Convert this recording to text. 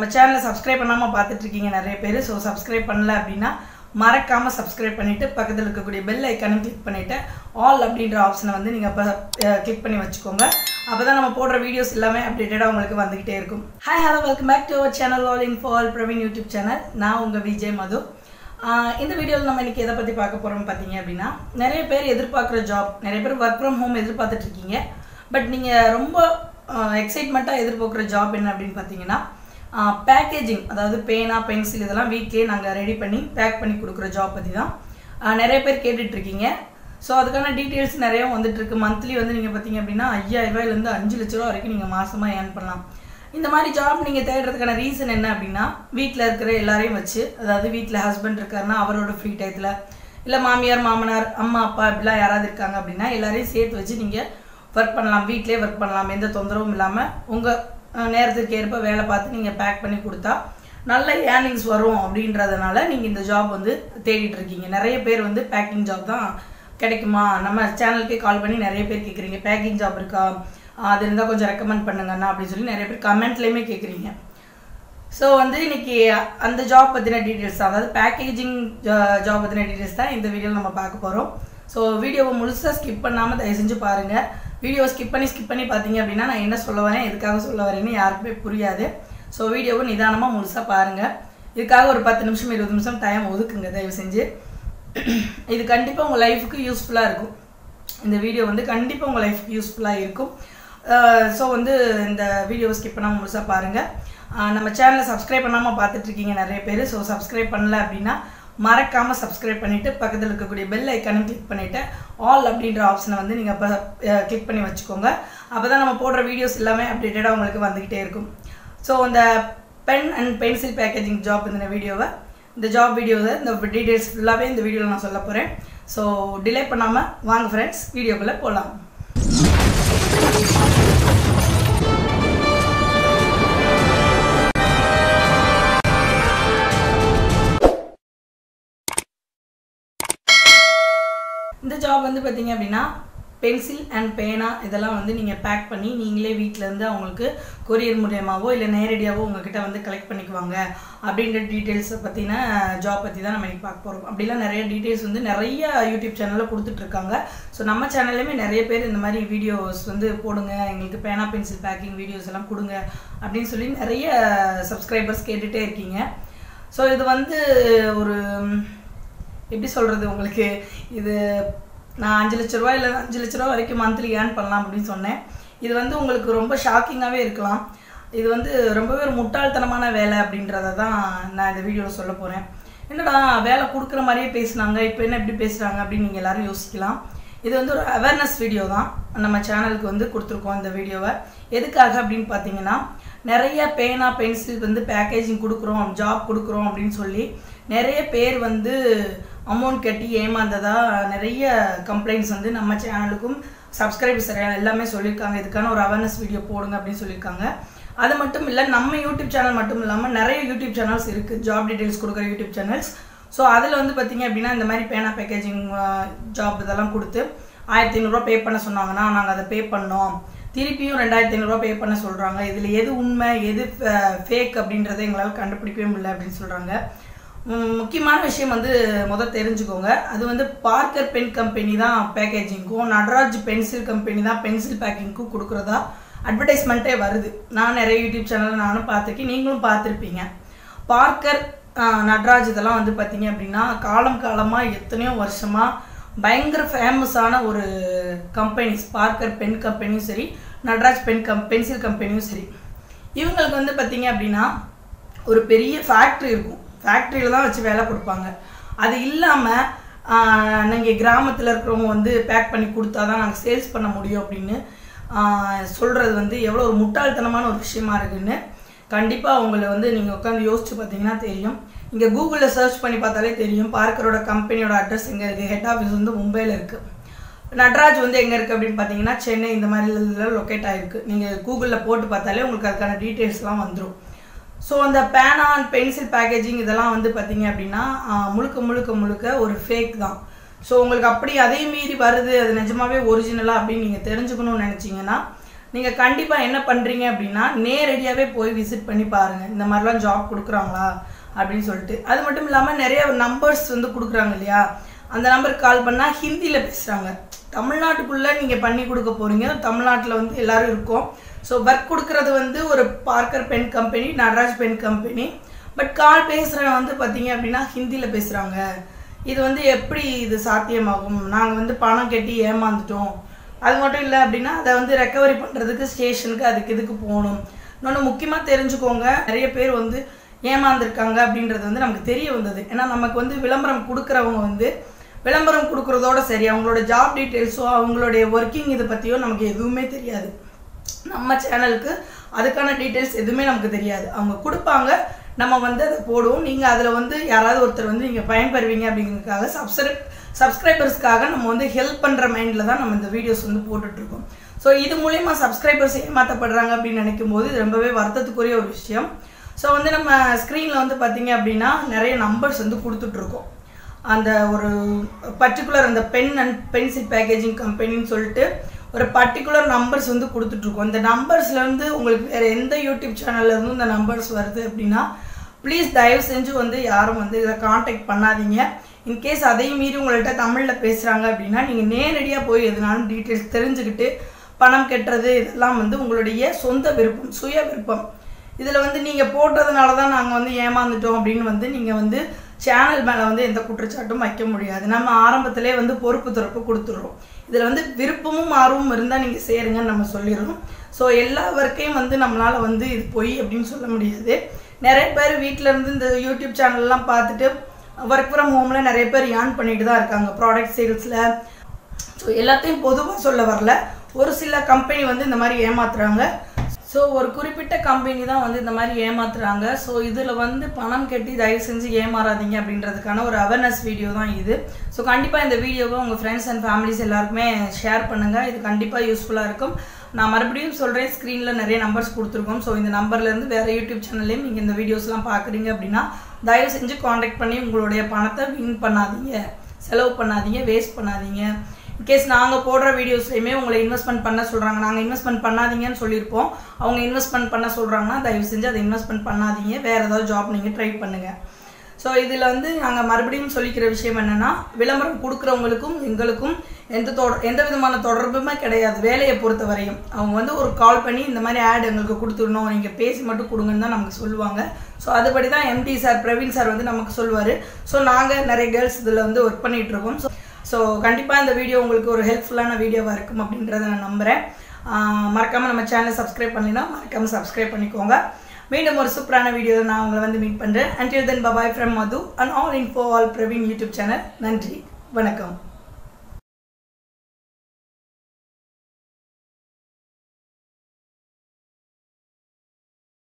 நம்ம சேனலை சப்ஸ்கிரைப் பண்ணாமல் பார்த்துட்டு இருக்கீங்க நிறைய பேர் ஸோ சப்ஸ்கிரைப் பண்ணல அப்படின்னா மறக்காமல் சப்ஸ்கிரைப் பண்ணிவிட்டு பக்கத்தில் இருக்கக்கூடிய பெல் ஐக்கானும் கிளிக் பண்ணிவிட்டு ஆல் அப்படின்ற ஆப்ஷனை வந்து நீங்கள் அப்போ கிளிக் பண்ணி வச்சுக்கோங்க அப்போ தான் நம்ம போடுற வீடியோஸ் எல்லாமே அப்டேட்டடாக உங்களுக்கு வந்துக்கிட்டே இருக்கும் hi hello welcome back to our channel all in all Praveen YouTube channel நான் உங்கள் விஜய் மது ஆஹ் இந்த வீடியோவில் நம்ம இன்னைக்கு எதை பற்றி பார்க்க போகிறோம் பார்த்தீங்க அப்படின்னா நிறைய பேர் எதிர்பார்க்குற ஜாப் நிறைய பேர் ஒர்க் ஃப்ரம் ஹோம் எதிர்பார்த்துட்டு இருக்கீங்க பட் நீங்கள் ரொம்ப எக்ஸைட்மெண்ட்டாக எதிர்பார்க்குற ஜாப் என்ன அப்படின்னு பார்த்தீங்கன்னா பேக்கேஜிங் அதாவது பேனா பென்சில் இதெல்லாம் வீட்லேயே நாங்கள் ரெடி பண்ணி பேக் பண்ணி கொடுக்குற ஜாப் பற்றி தான் ஆஹ் நிறைய பேர் கேட்டுட்டு இருக்கீங்க ஸோ அதுக்கான டீட்டெயில்ஸ் நிறைய வந்துட்டு இருக்கு மந்த்லி வந்து நீங்கள் பார்த்தீங்க அப்படின்னா ஐயாயிரம் ரூபாயிலேருந்து அஞ்சு லட்ச ரூபா வரைக்கும் நீங்கள் மாசமாக ஏர்ன் பண்ணலாம் இந்த மாதிரி ஜாப் நீங்கள் தேடுறதுக்கான ரீசன் என்ன அப்படின்னா வீட்டில் இருக்கிற எல்லாரையும் வச்சு அதாவது வீட்டில் ஹஸ்பண்ட் இருக்காருன்னா அவரோட ஃப்ரீ டயத்தில் இல்லை மாமியார் மாமனார் அம்மா அப்பா இப்படிலாம் யாராவது இருக்காங்க அப்படின்னா எல்லாரையும் சேர்த்து வச்சு நீங்கள் ஒர்க் பண்ணலாம் வீட்டிலே ஒர்க் பண்ணலாம் எந்த தொந்தரவும் இல்லாமல் உங்கள் நேரத்துக்கு ஏற்ப வேலை பார்த்து நீங்கள் பேக் பண்ணி கொடுத்தா நல்ல ஏர்னிங்ஸ் வரும் அப்படின்றதுனால நீங்கள் இந்த ஜாப் வந்து தேடிட்டு இருக்கீங்க நிறைய பேர் வந்து பேக்கிங் ஜாப் தான் கிடைக்குமா நம்ம சேனலுக்கே கால் பண்ணி நிறைய பேர் கேட்குறீங்க பேக்கிங் ஜாப் இருக்கா அது இருந்தால் கொஞ்சம் ரெக்கமெண்ட் பண்ணுங்கண்ணா அப்படின்னு சொல்லி நிறைய பேர் கமெண்ட்லேயுமே கேட்குறீங்க ஸோ வந்து இன்னைக்கு அந்த ஜாப் பற்றின டீட்டெயில்ஸ் தான் அதாவது பேக்கேஜிங் ஜாப் பற்றின டீட்டெயில்ஸ் தான் இந்த வீடியோவில் நம்ம பார்க்க போகிறோம் ஸோ வீடியோவை முழுசாக ஸ்கிப் பண்ணாமல் தயவு செஞ்சு பாருங்கள் வீடியோவை ஸ்கிப் பண்ணி ஸ்கிப் பண்ணி பார்த்தீங்க அப்படின்னா நான் என்ன சொல்ல வரேன் எதுக்காக சொல்ல வரேன்னு யாருக்குமே புரியாது ஸோ வீடியோவை நிதானமாக முழுசாக பாருங்கள் இதுக்காக ஒரு பத்து நிமிஷம் இருபது நிமிஷம் டைம் ஒதுக்குங்க தயவு செஞ்சு இது கண்டிப்பாக உங்கள் லைஃபுக்கு யூஸ்ஃபுல்லாக இருக்கும் இந்த வீடியோ வந்து கண்டிப்பாக உங்கள் லைஃப்க்கு யூஸ்ஃபுல்லாக இருக்கும் ஸோ வந்து இந்த வீடியோவை ஸ்கிப் பண்ணாமல் முழுசாக பாருங்கள் நம்ம சேனலை சப்ஸ்கிரைப் பண்ணாமல் பார்த்துட்ருக்கீங்க நிறைய பேர் ஸோ சப்ஸ்கிரைப் பண்ணல அப்படின்னா மறக்காமல் சப்ஸ்கிரைப் பண்ணிவிட்டு பக்கத்தில் இருக்கக்கூடிய பெல் ஐக்கானும் கிளிக் பண்ணிவிட்டு ஆல் அப்படின்ற ஆப்ஷனை வந்து நீங்கள் அப்போ கிளிக் பண்ணி வச்சுக்கோங்க அப்போ தான் நம்ம போடுற வீடியோஸ் எல்லாமே அப்டேட்டடாக உங்களுக்கு வந்துக்கிட்டே இருக்கும் ஸோ இந்த pen and pencil packaging job இந்த வீடியோவை இந்த ஜாப் வீடியோவை இந்த டீட்டெயில்ஸ் ஃபுல்லாகவே இந்த வீடியோவில் நான் சொல்ல போகிறேன் ஸோ டிலே பண்ணாமல் வாங்க ஃப்ரெண்ட்ஸ் வீடியோக்குள்ளே போகலாம் இந்த ஜாப் வந்து பார்த்தீங்க அப்படின்னா பென்சில் அண்ட் பேனா இதெல்லாம் வந்து நீங்கள் பேக் பண்ணி நீங்களே வீட்டிலேருந்து அவங்களுக்கு கொரியர் மூலியமாகவோ இல்லை நேரடியாகவோ உங்ககிட்ட வந்து கலெக்ட் பண்ணிக்குவாங்க அப்படின்ற டீட்டெயில்ஸை பற்றின ஜாப் பற்றி தான் நம்ம இன்னைக்கு பார்க்க போகிறோம் அப்படிலாம் நிறைய டீட்டெயில்ஸ் வந்து நிறைய யூடியூப் சேனலில் கொடுத்துட்ருக்காங்க ஸோ நம்ம சேனல்லையுமே நிறைய பேர் இந்த மாதிரி வீடியோஸ் வந்து போடுங்க எங்களுக்கு பேனா பென்சில் பேக்கிங் வீடியோஸ் எல்லாம் கொடுங்க அப்படின்னு சொல்லி நிறைய சப்ஸ்கிரைபர்ஸ் கேட்டுகிட்டே இருக்கீங்க ஸோ இது வந்து ஒரு எப்படி சொல்கிறது உங்களுக்கு இது நான் அஞ்சு லட்ச ரூபா இல்லை அஞ்சு லட்ச ரூபா வரைக்கும் மந்த்லி ஏர்ன் பண்ணலாம் அப்படின்னு சொன்னேன் இது வந்து உங்களுக்கு ரொம்ப ஷாக்கிங்காகவே இருக்கலாம் இது வந்து ரொம்பவே ஒரு முட்டாள்தனமான வேலை அப்படின்றத தான் நான் இந்த வீடியோவில் சொல்ல போகிறேன் என்னடா வேலை கொடுக்குற மாதிரியே பேசுனாங்க இப்போ என்ன எப்படி பேசுகிறாங்க அப்படின்னு நீங்கள் எல்லோரும் யோசிக்கலாம் இது வந்து ஒரு அவேர்னஸ் வீடியோ தான் நம்ம சேனலுக்கு வந்து கொடுத்துருக்கோம் இந்த வீடியோவை எதுக்காக அப்படின்னு பார்த்தீங்கன்னா நிறைய பேனா பென்சில் வந்து பேக்கேஜிங் கொடுக்குறோம் ஜாப் கொடுக்குறோம் அப்படின்னு சொல்லி நிறைய பேர் வந்து அமௌண்ட் கட்டி ஏமாந்ததா நிறைய கம்ப்ளைண்ட்ஸ் வந்து நம்ம சேனலுக்கும் சப்ஸ்கிரைபர்ஸ் எல்லாமே சொல்லியிருக்காங்க இதுக்கான ஒரு அவேர்னஸ் வீடியோ போடுங்க அப்படின்னு சொல்லியிருக்காங்க அது மட்டும் இல்லை நம்ம யூடியூப் சேனல் மட்டும் இல்லாமல் நிறைய யூடியூப் சேனல்ஸ் இருக்குது ஜாப் டீட்டெயில்ஸ் கொடுக்குற யூடியூப் சேனல்ஸ் ஸோ அதில் வந்து பார்த்தீங்க அப்படின்னா இந்த மாதிரி பேனா பேக்கேஜிங் ஜாப் இதெல்லாம் கொடுத்து ஆயிரத்தி ஐநூறுரூவா பே பண்ண சொன்னாங்கன்னா நாங்கள் அதை பே பண்ணோம் திருப்பியும் ரெண்டாயிரத்தி ஐநூறுரூவா பே பண்ண சொல்கிறாங்க இதில் எது உண்மை எது ஃபேக் அப்படின்றத எங்களால் கண்டுபிடிக்கவே முடியல அப்படின்னு சொல்கிறாங்க முக்கியமான விஷயம் வந்து முதல் தெரிஞ்சுக்கோங்க அது வந்து பார்க்கர் பென் கம்பெனி தான் பேக்கேஜிங்க்கும் நடராஜ் பென்சில் கம்பெனி தான் பென்சில் பேக்கிங்க்கும் கொடுக்குறதா அட்வர்டைஸ்மெண்ட்டே வருது நான் நிறைய யூடியூப் சேனலில் நானும் பார்த்துருக்கேன் நீங்களும் பார்த்துருப்பீங்க பார்க்கர் நட்ராஜ் இதெல்லாம் வந்து பார்த்தீங்க அப்படின்னா காலம் காலமாக எத்தனையோ வருஷமாக பயங்கர ஃபேமஸான ஒரு கம்பெனிஸ் பார்க்கர் பென் கம்பெனியும் சரி நட்ராஜ் பென் கம் பென்சில் கம்பெனியும் சரி இவங்களுக்கு வந்து பார்த்தீங்க அப்படின்னா ஒரு பெரிய ஃபேக்ட்ரி இருக்கும் ஃபேக்ட்ரியில் தான் வச்சு வேலை கொடுப்பாங்க அது இல்லாமல் நீங்கள் கிராமத்தில் இருக்கிறவங்க வந்து பேக் பண்ணி கொடுத்தா தான் நாங்கள் சேல்ஸ் பண்ண முடியும் அப்படின்னு சொல்கிறது வந்து எவ்வளோ ஒரு முட்டாள்தனமான ஒரு விஷயமா இருக்குன்னு கண்டிப்பாக உங்களை வந்து நீங்கள் உட்காந்து யோசிச்சு பார்த்தீங்கன்னா தெரியும் இங்கே கூகுளில் சர்ச் பண்ணி பார்த்தாலே தெரியும் பார்க்கரோட கம்பெனியோட அட்ரஸ் எங்கே இருக்குது ஹெட் ஆஃபீஸ் வந்து மும்பையில் இருக்குது நட்ராஜ் வந்து எங்கே இருக்குது அப்படின்னு பார்த்தீங்கன்னா சென்னை இந்த மாதிரி இதில் லொக்கேட் ஆகிருக்கு நீங்கள் கூகுளில் போட்டு பார்த்தாலே உங்களுக்கு அதுக்கான டீட்டெயில்ஸ்லாம் வந்துடும் ஸோ அந்த பேனா அண்ட் பென்சில் பேக்கேஜிங் இதெல்லாம் வந்து பார்த்தீங்க அப்படின்னா முழுக்க முழுக்க முழுக்க ஒரு ஃபேக் தான் ஸோ உங்களுக்கு அப்படி அதே மீறி வருது அது நிஜமாவே ஒரிஜினலாக அப்படின்னு நீங்கள் தெரிஞ்சுக்கணும்னு நினச்சிங்கன்னா நீங்கள் கண்டிப்பாக என்ன பண்ணுறீங்க அப்படின்னா நேரடியாகவே போய் விசிட் பண்ணி பாருங்கள் இந்த மாதிரிலாம் ஜாப் கொடுக்குறாங்களா அப்படின்னு சொல்லிட்டு அது மட்டும் இல்லாமல் நிறைய நம்பர்ஸ் வந்து கொடுக்குறாங்க இல்லையா அந்த நம்பருக்கு கால் பண்ணால் ஹிந்தியில் பேசுகிறாங்க தமிழ்நாட்டுக்குள்ளே நீங்கள் பண்ணி கொடுக்க போகிறீங்க தமிழ்நாட்டில் வந்து எல்லாரும் இருக்கோம் ஸோ ஒர்க் கொடுக்குறது வந்து ஒரு Parker pen company Nataraj pen company but call பேசுகிறவங்க வந்து பார்த்தீங்க அப்படின்னா ஹிந்தியில் பேசுகிறாங்க இது வந்து எப்படி இது சாத்தியமாகும் நாங்கள் வந்து பணம் கட்டி ஏமாந்துட்டோம் அது மட்டும் இல்லை அப்படின்னா அதை வந்து ரெக்கவரி பண்ணுறதுக்கு ஸ்டேஷனுக்கு அதுக்கு இதுக்கு போகணும் இன்னொன்று முக்கியமாக தெரிஞ்சுக்கோங்க நிறைய பேர் வந்து ஏமாந்துருக்காங்க அப்படின்றது வந்து நமக்கு தெரிய வந்தது ஏன்னா நமக்கு வந்து விளம்பரம் கொடுக்குறவங்க வந்து விளம்பரம் கொடுக்குறதோட சரி அவங்களோட ஜாப் டீட்டெயில்ஸோ அவங்களுடைய ஒர்க்கிங் இதை பற்றியோ நமக்கு எதுவுமே தெரியாது நம்ம சேனலுக்கு அதுக்கான டீட்டெயில்ஸ் எதுவுமே நமக்கு தெரியாது அவங்க கொடுப்பாங்க நம்ம வந்து அதை போடுவோம் நீங்கள் அதில் வந்து யாராவது ஒருத்தர் வந்து நீங்கள் பயன்பெறுவீங்க அப்படிங்கிறதுக்காக சப்ஸ்கிரைப் சப்ஸ்கிரைபர்ஸ்க்காக நம்ம வந்து ஹெல்ப் பண்ணுற மைண்டில் தான் நம்ம இந்த வீடியோஸ் வந்து போட்டுட்ருக்கோம் ஸோ இது மூலயமா சப்ஸ்கிரைபர்ஸ் ஏமாற்றப்படுறாங்க அப்படின்னு நினைக்கும் போது இது ரொம்பவே வருத்தத்துக்குரிய ஒரு விஷயம் ஸோ வந்து நம்ம ஸ்க்ரீனில் வந்து பார்த்தீங்க அப்படின்னா நிறைய நம்பர்ஸ் வந்து கொடுத்துட்ருக்கோம் அந்த ஒரு பர்டிகுலர் அந்த பென் அண்ட் பென்சில் பேக்கேஜிங் கம்பெனின்னு சொல்லிட்டு ஒரு பர்டிகுலர் நம்பர்ஸ் வந்து கொடுத்துட்ருக்கோம் இந்த நம்பர்ஸில் வந்து உங்களுக்கு வேறு எந்த யூடியூப் சேனல்ல இருந்தும் இந்த நம்பர்ஸ் வருது அப்படின்னா ப்ளீஸ் தயவு செஞ்சு வந்து யாரும் வந்து இதை காண்டாக்ட் பண்ணாதீங்க இன்கேஸ் அதையும் மீறி உங்கள்கிட்ட தமிழில் பேசுகிறாங்க அப்படின்னா நீங்கள் நேரடியாக போய் எதுனாலும் டீட்டெயில்ஸ் தெரிஞ்சுக்கிட்டு பணம் கட்டுறது இதெல்லாம் வந்து உங்களுடைய சொந்த விருப்பம் சுய விருப்பம் இதில் வந்து நீங்கள் போட்டதுனால தான் நாங்கள் வந்து ஏமாந்துட்டோம் அப்படின்னு வந்து நீங்கள் வந்து சேனல் மேலே வந்து எந்த குற்றச்சாட்டும் வைக்க முடியாது நம்ம ஆரம்பத்திலே வந்து பொறுப்பு துறப்பு கொடுத்துட்றோம் இதில் வந்து விருப்பமும் ஆர்வமும் இருந்தால் நீங்கள் சேருங்கன்னு நம்ம சொல்லிடுறோம் ஸோ எல்லா ஒர்க்கையும் வந்து நம்மளால் வந்து இது பொய் அப்படின்னு சொல்ல முடியாது நிறைய பேர் வீட்டில் இருந்து இந்த யூடியூப் சேனல்லாம் பார்த்துட்டு ஒர்க் ஃப்ரம் ஹோமில் நிறைய பேர் ஏர்ன் பண்ணிட்டு தான் இருக்காங்க ப்ராடக்ட் சேல்ஸில் ஸோ எல்லாத்தையும் பொதுவாக சொல்ல வரல ஒரு சில கம்பெனி வந்து இந்த மாதிரி ஏமாத்துறாங்க ஸோ ஒரு குறிப்பிட்ட கம்பெனி தான் வந்து இந்த மாதிரி ஏமாத்துறாங்க ஸோ இதில் வந்து பணம் கட்டி தயவு செஞ்சு ஏமாறாதீங்க அப்படின்றதுக்கான ஒரு அவேர்னஸ் வீடியோ தான் இது ஸோ கண்டிப்பாக இந்த வீடியோவை உங்கள் ஃப்ரெண்ட்ஸ் அண்ட் ஃபேமிலிஸ் எல்லாருக்குமே ஷேர் பண்ணுங்கள் இது கண்டிப்பாக யூஸ்ஃபுல்லாக இருக்கும் நான் மறுபடியும் சொல்கிறேன் ஸ்க்ரீனில் நிறைய நம்பர்ஸ் கொடுத்துருக்கோம் ஸோ இந்த நம்பர்லேருந்து வேறு யூடியூப் சேனல்லையும் நீங்கள் இந்த வீடியோஸ்லாம் பார்க்குறீங்க அப்படின்னா தயவு செஞ்சு காண்டாக்ட் பண்ணி உங்களுடைய பணத்தை வின் பண்ணாதீங்க செலவு பண்ணாதீங்க வேஸ்ட் பண்ணாதீங்க இன்கேஸ் நாங்கள் போடுற வீடியோஸ்லையுமே உங்களை இன்வெஸ்ட்மெண்ட் பண்ண சொல்கிறாங்க நாங்கள் இன்வெஸ்ட்மெண்ட் பண்ணாதீங்கன்னு சொல்லியிருப்போம் அவங்க இன்வெஸ்ட்மெண்ட் பண்ண சொல்கிறாங்கன்னா தயவு செஞ்சு அதை இன்வெஸ்ட்மெண்ட் பண்ணாதீங்க வேறு ஏதாவது ஜாப் நீங்கள் ட்ரை பண்ணுங்கள் ஸோ இதில் வந்து நாங்கள் மறுபடியும் சொல்லிக்கிற விஷயம் என்னென்னா விளம்பரம் கொடுக்குறவங்களுக்கும் எங்களுக்கும் எந்த தொடர் எந்த விதமான தொடர்புமே கிடையாது வேலையை பொறுத்த வரையும் அவங்க வந்து ஒரு கால் பண்ணி இந்த மாதிரி ஆட் எங்களுக்கு கொடுத்துடணும் நீங்கள் பேசி மட்டும் கொடுங்கன்னு தான் நமக்கு சொல்லுவாங்க ஸோ அதுபடி தான் எம்டி சார் பிரவீன் சார் வந்து நமக்கு சொல்லுவார் ஸோ நாங்கள் நிறைய கேர்ள்ஸ் இதில் வந்து ஒர்க் பண்ணிகிட்டு இருக்கோம் ஸோ ஸோ கண்டிப்பாக இந்த வீடியோ உங்களுக்கு ஒரு ஹெல்ப்ஃபுல்லான வீடியோவாக இருக்கும் அப்படின்றத நான் நம்புகிறேன் மறக்காமல் நம்ம சேனலை சப்ஸ்கிரைப் பண்ணினா மறக்காமல் சப்ஸ்கிரைப் பண்ணிக்கோங்க மீண்டும் ஒரு சூப்பரான வீடியோ நான் உங்களை வந்து மீட் பண்ணுறேன் until then bye bye from Madhu and all info all Praveen YouTube channel நன்றி வணக்கம்